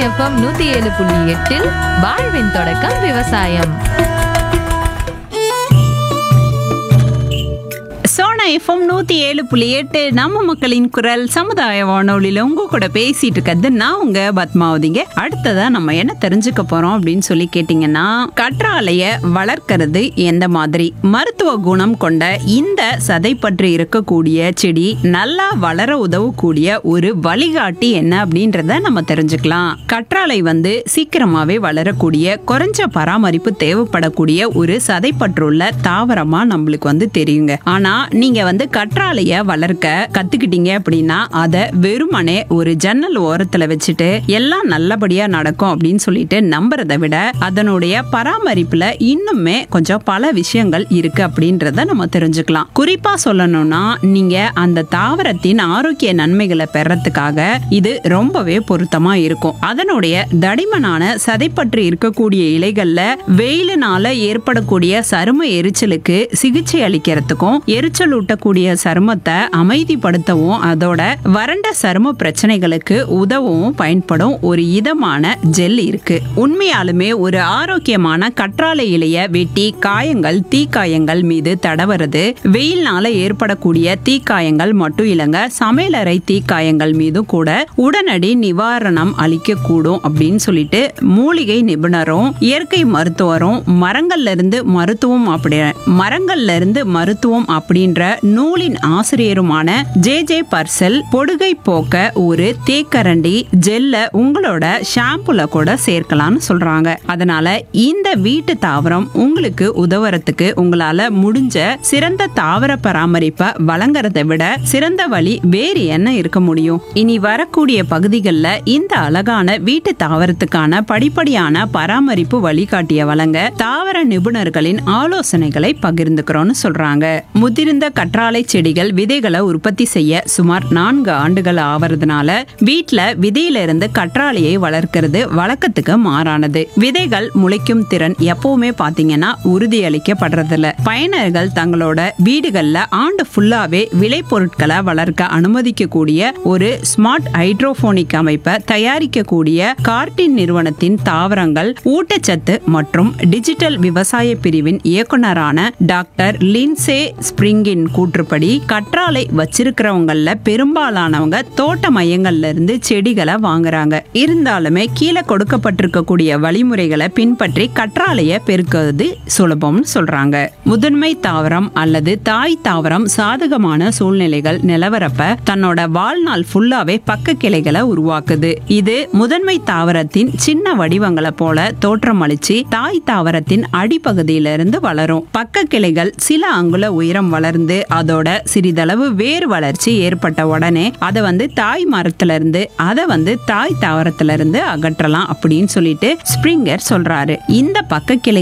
FM நூத்தி ஏழு புள்ளி எட்டில் வாழ்வின் தொடக்கம் விவசாயம் சோனா எஃப்எம் நூத்தி ஏழு புள்ளி எட்டு நம்ம மக்களின் குரல் சமுதாய வானொலியில உங்க கூட பேசிட்டு இருக்கிறது நான் உங்க பத்மாவதிங்க அடுத்ததா நம்ம என்ன தெரிஞ்சுக்க போறோம் அப்படின்னு சொல்லி கேட்டீங்கன்னா கற்றாழைய வளர்க்கறது எந்த மாதிரி மருத்துவ குணம் கொண்ட இந்த சதை பற்றி இருக்கக்கூடிய செடி நல்லா வளர உதவக்கூடிய ஒரு வழிகாட்டி என்ன அப்படின்றத நம்ம தெரிஞ்சுக்கலாம் கற்றாழை வந்து சீக்கிரமாவே வளரக்கூடிய குறைஞ்ச பராமரிப்பு தேவைப்படக்கூடிய ஒரு சதைப்பற்றுள்ள தாவரமா நம்மளுக்கு வந்து தெரியுங்க ஆனா நீங்க வந்து கற்றாழைய வளர்க்க கத்துக்கிட்டீங்க அப்படின்னா அதை வெறுமனே ஒரு ஜன்னல் ஓரத்துல வச்சுட்டு எல்லாம் நல்லபடியா நடக்கும் அப்படின்னு சொல்லிட்டு நம்புறதை விட அதனுடைய பராமரிப்புல இன்னுமே கொஞ்சம் பல விஷயங்கள் இருக்கு அப்படின்றத நம்ம தெரிஞ்சுக்கலாம் குறிப்பா சொல்லணும்னா நீங்க அந்த தாவரத்தின் ஆரோக்கிய நன்மைகளை பெறத்துக்காக இது ரொம்பவே பொருத்தமா இருக்கும் அதனுடைய தடிமனான சதைப்பற்று இருக்கக்கூடிய இலைகள்ல வெயிலினால ஏற்படக்கூடிய சரும எரிச்சலுக்கு சிகிச்சை அளிக்கிறதுக்கும் எரிச்சல் ஊட்டக்கூடிய சருமத்தை அமைதிப்படுத்தவும் அதோட வறண்ட சரும பிரச்சனைகளுக்கு உதவவும் பயன்படும் ஒரு இதமான ஜெல் இருக்கு உண்மையாலுமே ஒரு ஆரோக்கியமான கற்றாழை இலைய வெட்டி காயங்கள் தீக்காயங்கள் மீது தடவுறது வெயில்னால ஏற்படக்கூடிய தீக்காயங்கள் மட்டும் இல்லைங்க சமையலறை தீக்காயங்கள் மீது கூட உடனடி நிவாரணம் அளிக்க கூடும் அப்படின்னு சொல்லிட்டு மூலிகை நிபுணரும் இயற்கை மருத்துவரும் மரங்கள்ல இருந்து மருத்துவம் அப்படி மரங்கள்ல இருந்து மருத்துவம் அப்படின்ற நூலின் ஆசிரியருமான ஜே ஜே பர்சல் பொடுகை போக்க ஒரு தேக்கரண்டி ஜெல்ல உங்களோட ஷாம்புல கூட சேர்க்கலாம்னு சொல்றாங்க அதனால இந்த வீட்டு தாவரம் உங்களுக்கு உதவுறதுக்கு உங்களால முடிஞ்ச சிறந்த தாவர பராமரிப்பை வழங்குறதை விட சிறந்த வழி வேறு என்ன இருக்க முடியும் இனி வரக்கூடிய பகுதிகளில் இந்த அழகான வீட்டு தாவரத்துக்கான படிப்படியான பராமரிப்பு வழிகாட்டிய வழங்க தாவர நிபுணர்களின் ஆலோசனைகளை பகிர்ந்துக்கிறோம்னு சொல்றாங்க முதிர்ந்த கற்றாழை செடிகள் விதைகளை உற்பத்தி செய்ய சுமார் நான்கு ஆண்டுகள் ஆவறதுனால வீட்ல விதையில இருந்து கற்றாழையை வளர்க்கிறது வழக்கத்துக்கு மாறானது விதைகள் முளைக்கும் திறன் எப்பவுமே பாத்தீங்கன்னா உறுதியளிக்கப்படுறதில்ல பயனர்கள் தங்களோட வீடுகள்ல ஆண்டு ஃபுல்லாவே விளைபொருட்களை வளர்க்க அனுமதிக்கக்கூடிய ஒரு ஸ்மார்ட் ஹைட்ரோபோனிக் அமைப்பை தயாரிக்கக்கூடிய கார்டின் நிறுவனத்தின் தாவரங்கள் ஊட்டச்சத்து மற்றும் டிஜிட்டல் விவசாய பிரிவின் இயக்குனரான டாக்டர் லின்சே ஸ்பிரிங்கின் கூற்றுப்படி கற்றாழை வச்சிருக்கிறவங்கள பெரும்பாலானவங்க தோட்ட மையங்கள்ல இருந்து செடிகளை வாங்குறாங்க இருந்தாலுமே கீழே கொடுக்கப்பட்டிருக்கக்கூடிய வழிமுறைகளை பின்பற்றி கற்றாழைய பெருக்குவது சுலபம்னு சொல்றாங்க முதன்மை தாவரம் அல்லது தாய் தாவரம் சாதகமான சூழ்நிலைகள் நிலவரப்ப தன்னோட வாழ்நாள் ஃபுல்லாவே பக்க கிளைகளை உருவாக்குது இது முதன்மை தாவரத்தின் சின்ன வடிவங்களை போல தோற்றமளிச்சு தாய் தாவரத்தின் அடிப்பகுதியில இருந்து வளரும் பக்க கிளைகள் சில அங்குல உயரம் வளர்ந்து அதோட சிறிதளவு வேர் வளர்ச்சி ஏற்பட்ட உடனே அதை வந்து தாய் மரத்துல இருந்து அதை வந்து தாய் தாவரத்துல இருந்து அகற்றலாம் அப்படின்னு சொல்லிட்டு ஸ்பிரிங்கர் சொல்றாரு இந்த பக்க கிளை